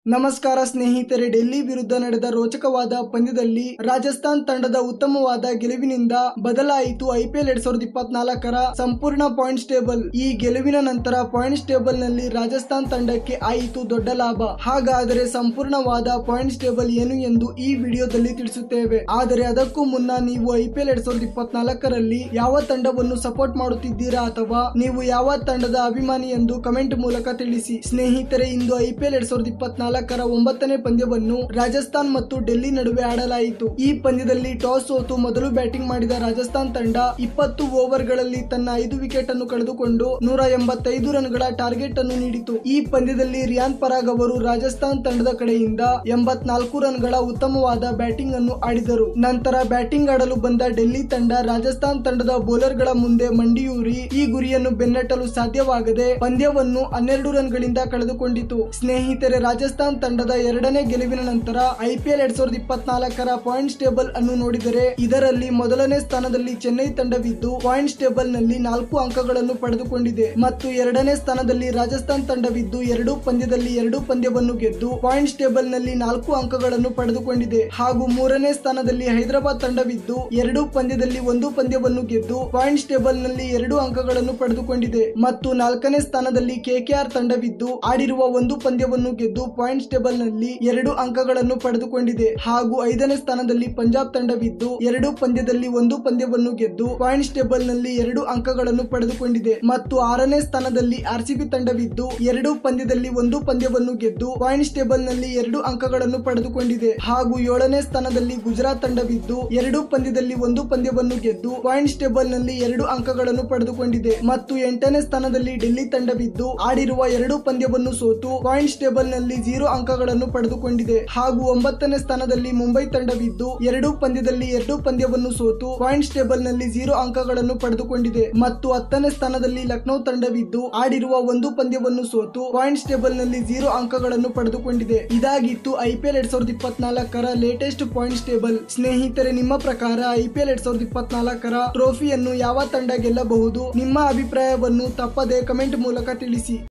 ನಮಸ್ಕಾರ ಸ್ನೇಹಿತರೆ ಡೆಲ್ಲಿ ವಿರುದ್ಧ ನಡೆದ ರೋಚಕವಾದ ಪಂದ್ಯದಲ್ಲಿ ರಾಜಸ್ಥಾನ್ ತಂಡದ ಉತ್ತಮವಾದ ಗೆಲುವಿನಿಂದ ಬದಲಾಯಿತು ಐಪಿಎಲ್ ಎರಡ್ ಸಾವಿರದ ಇಪ್ಪತ್ನಾಲ್ಕರ ಸಂಪೂರ್ಣ ಪಾಯಿಂಟ್ಸ್ ಟೇಬಲ್ ಈ ಗೆಲುವಿನ ನಂತರ ಪಾಯಿಂಟ್ಸ್ ಟೇಬಲ್ ನಲ್ಲಿ ರಾಜಸ್ಥಾನ್ ತಂಡಕ್ಕೆ ಆಯಿತು ದೊಡ್ಡ ಲಾಭ ಹಾಗಾದರೆ ಸಂಪೂರ್ಣವಾದ ಪಾಯಿಂಟ್ಸ್ ಟೇಬಲ್ ಏನು ಎಂದು ಈ ವಿಡಿಯೋದಲ್ಲಿ ತಿಳಿಸುತ್ತೇವೆ ಆದರೆ ಅದಕ್ಕೂ ಮುನ್ನ ನೀವು ಐಪಿಎಲ್ ಎರಡ್ ಸಾವಿರದ ಇಪ್ಪತ್ನಾಲ್ಕರಲ್ಲಿ ಯಾವ ತಂಡವನ್ನು ಸಪೋರ್ಟ್ ಮಾಡುತ್ತಿದ್ದೀರಾ ಅಥವಾ ನೀವು ಯಾವ ತಂಡದ ಅಭಿಮಾನಿ ಎಂದು ಕಮೆಂಟ್ ಮೂಲಕ ತಿಳಿಸಿ ಸ್ನೇಹಿತರೆ ಇಂದು ಐಪಿಎಲ್ ಎರಡ್ ಸಾವಿರದ ಇಪ್ಪತ್ನಾಲ್ಕರ ಒಂಬತ್ತನೇ ಪಂದ್ಯವನ್ನು ರಾಜಸ್ಥಾನ್ ಮತ್ತು ಡೆಲ್ಲಿ ನಡುವೆ ಆಡಲಾಯಿತು ಈ ಪಂದ್ಯದಲ್ಲಿ ಟಾಸ್ ಸೋತು ಮೊದಲು ಬ್ಯಾಟಿಂಗ್ ಮಾಡಿದ ರಾಜಸ್ಥಾನ್ ತಂಡ ಇಪ್ಪತ್ತು ಓವರ್ಗಳಲ್ಲಿ ತನ್ನ ಐದು ವಿಕೆಟ್ ಅನ್ನು ಕಳೆದುಕೊಂಡು ನೂರ ಎಂಬತ್ತೈದು ರನ್ಗಳ ಟಾರ್ಗೆಟ್ ಅನ್ನು ನೀಡಿತು ಈ ಪಂದ್ಯದಲ್ಲಿ ರಿಯಾನ್ ಪರಾಗ್ ಅವರು ರಾಜಸ್ಥಾನ್ ತಂಡದ ಕಡೆಯಿಂದ ಎಂಬತ್ನಾಲ್ಕು ರನ್ಗಳ ಉತ್ತಮವಾದ ಬ್ಯಾಟಿಂಗ್ ಅನ್ನು ಆಡಿದರು ನಂತರ ಬ್ಯಾಟಿಂಗ್ ಆಡಲು ಬಂದ ಡೆಲ್ಲಿ ತಂಡ ರಾಜಸ್ಥಾನ್ ತಂಡದ ಬೌಲರ್ಗಳ ಮುಂದೆ ಮಂಡಿಯೂರಿ ಈ ಗುರಿಯನ್ನು ಬೆನ್ನಟ್ಟಲು ಸಾಧ್ಯವಾಗದೆ ಪಂದ್ಯವನ್ನು ಹನ್ನೆರಡು ರನ್ಗಳಿಂದ ಕಳೆದುಕೊಂಡಿತು ಸ್ನೇಹಿತರೆ ರಾಜಸ್ಥಾನ್ ತಂಡದ ಎರಡನೇ ಗೆಲುವಿನ ನಂತರ ಐಪಿಎಲ್ ಎರಡ್ ಸಾವಿರದ ಇಪ್ಪತ್ನಾಲ್ಕರ ಪಾಯಿಂಟ್ಸ್ ಟೇಬಲ್ ಅನ್ನು ನೋಡಿದರೆ ಇದರಲ್ಲಿ ಮೊದಲನೇ ಸ್ಥಾನದಲ್ಲಿ ಚೆನ್ನೈ ತಂಡವಿದ್ದು ಪಾಯಿಂಟ್ಸ್ ಟೇಬಲ್ ನಲ್ಲಿ ನಾಲ್ಕು ಅಂಕಗಳನ್ನು ಪಡೆದುಕೊಂಡಿದೆ ಮತ್ತು ಎರಡನೇ ಸ್ಥಾನದಲ್ಲಿ ರಾಜಸ್ಥಾನ್ ತಂಡವಿದ್ದು ಎರಡು ಪಂದ್ಯದಲ್ಲಿ ಎರಡು ಪಂದ್ಯವನ್ನು ಗೆದ್ದು ಪಾಯಿಂಟ್ಸ್ ಟೇಬಲ್ ನಲ್ಲಿ ನಾಲ್ಕು ಅಂಕಗಳನ್ನು ಪಡೆದುಕೊಂಡಿದೆ ಹಾಗೂ ಮೂರನೇ ಸ್ಥಾನದಲ್ಲಿ ಹೈದರಾಬಾದ್ ತಂಡವಿದ್ದು ಎರಡು ಪಂದ್ಯದಲ್ಲಿ ಒಂದು ಪಂದ್ಯವನ್ನು ಗೆದ್ದು ಪಾಯಿಂಟ್ಸ್ ಟೇಬಲ್ ನಲ್ಲಿ ಎರಡು ಅಂಕಗಳನ್ನು ಪಡೆದುಕೊಂಡಿದೆ ಮತ್ತು ನಾಲ್ಕನೇ ಸ್ಥಾನದಲ್ಲಿ ಕೆಕೆಆರ್ ತಂಡವಿದ್ದು ಆಡಿರುವ ಒಂದು ಪಂದ್ಯವನ್ನು ಗೆದ್ದು ಪಾಯಿಂಟ್ಸ್ ಟೇಬಲ್ ನಲ್ಲಿ ಎರಡು ಅಂಕಗಳನ್ನು ಪಡೆದುಕೊಂಡಿದೆ ಹಾಗೂ ಐದನೇ ಸ್ಥಾನದಲ್ಲಿ ಪಂಜಾಬ್ ತಂಡವಿದ್ದು ಎರಡು ಪಂದ್ಯದಲ್ಲಿ ಒಂದು ಪಂದ್ಯವನ್ನು ಗೆದ್ದು ಪಾಯಿಂಟ್ಸ್ ಟೇಬಲ್ ನಲ್ಲಿ ಎರಡು ಅಂಕಗಳನ್ನು ಪಡೆದುಕೊಂಡಿದೆ ಮತ್ತು ಆರನೇ ಸ್ಥಾನದಲ್ಲಿ ಆರ್ಸಿಬಿ ತಂಡವಿದ್ದು ಎರಡು ಪಂದ್ಯದಲ್ಲಿ ಒಂದು ಪಂದ್ಯವನ್ನು ಗೆದ್ದು ಪಾಯಿಂಟ್ಸ್ ಟೇಬಲ್ ನಲ್ಲಿ ಎರಡು ಅಂಕಗಳನ್ನು ಪಡೆದುಕೊಂಡಿದೆ ಹಾಗೂ ಏಳನೇ ಸ್ಥಾನದಲ್ಲಿ ಗುಜರಾತ್ ತಂಡವಿದ್ದು ಎರಡು ಪಂದ್ಯದಲ್ಲಿ ಒಂದು ಪಂದ್ಯವನ್ನು ಗೆದ್ದು ಪಾಯಿಂಟ್ಸ್ ಟೇಬಲ್ ನಲ್ಲಿ ಎರಡು ಅಂಕಗಳನ್ನು ಪಡೆದುಕೊಂಡಿದೆ ಮತ್ತು ಎಂಟನೇ ಸ್ಥಾನದಲ್ಲಿ ಡೆಲ್ಲಿ ತಂಡವಿದ್ದು ಆಡಿರುವ ಎರಡು ಪಂದ್ಯವನ್ನು ಸೋತು ಪಾಯಿಂಟ್ಸ್ ಟೇಬಲ್ ನಲ್ಲಿ ಜೀರೋ ಅಂಕಗಳನ್ನು ಪಡೆದುಕೊಂಡಿದೆ ಹಾಗೂ ಒಂಬತ್ತನೇ ಸ್ಥಾನದಲ್ಲಿ ಮುಂಬೈ ತಂಡವಿದ್ದು ಎರಡು ಪಂದ್ಯದಲ್ಲಿ ಎರಡು ಪಂದ್ಯವನ್ನು ಸೋತು ಪಾಯಿಂಟ್ಸ್ ಟೇಬಲ್ ನಲ್ಲಿ ಜೀರೋ ಅಂಕಗಳನ್ನು ಪಡೆದುಕೊಂಡಿದೆ ಮತ್ತು ಹತ್ತನೇ ಸ್ಥಾನದಲ್ಲಿ ಲಕ್ನೋ ತಂಡವಿದ್ದು ಆಡಿರುವ ಒಂದು ಪಂದ್ಯವನ್ನು ಸೋತು ಪಾಯಿಂಟ್ಸ್ ಟೇಬಲ್ ನಲ್ಲಿ ಜೀರೋ ಅಂಕಗಳನ್ನು ಪಡೆದುಕೊಂಡಿದೆ ಇದಾಗಿತ್ತು ಐಪಿಎಲ್ ಎರಡ್ ಸಾವಿರದ ಇಪ್ಪತ್ನಾಲ್ಕರ ಲೇಟೆಸ್ಟ್ ಪಾಯಿಂಟ್ಸ್ ಟೇಬಲ್ ಸ್ನೇಹಿತರೆ ನಿಮ್ಮ ಪ್ರಕಾರ ಐಪಿಎಲ್ ಎರಡ್ ಸಾವಿರದ ಇಪ್ಪತ್ನಾಲ್ಕರ ಟ್ರೋಫಿಯನ್ನು ಯಾವ ತಂಡ ಗೆಲ್ಲಬಹುದು ನಿಮ್ಮ ಅಭಿಪ್ರಾಯವನ್ನು ತಪ್ಪದೆ ಕಮೆಂಟ್ ಮೂಲಕ ತಿಳಿಸಿ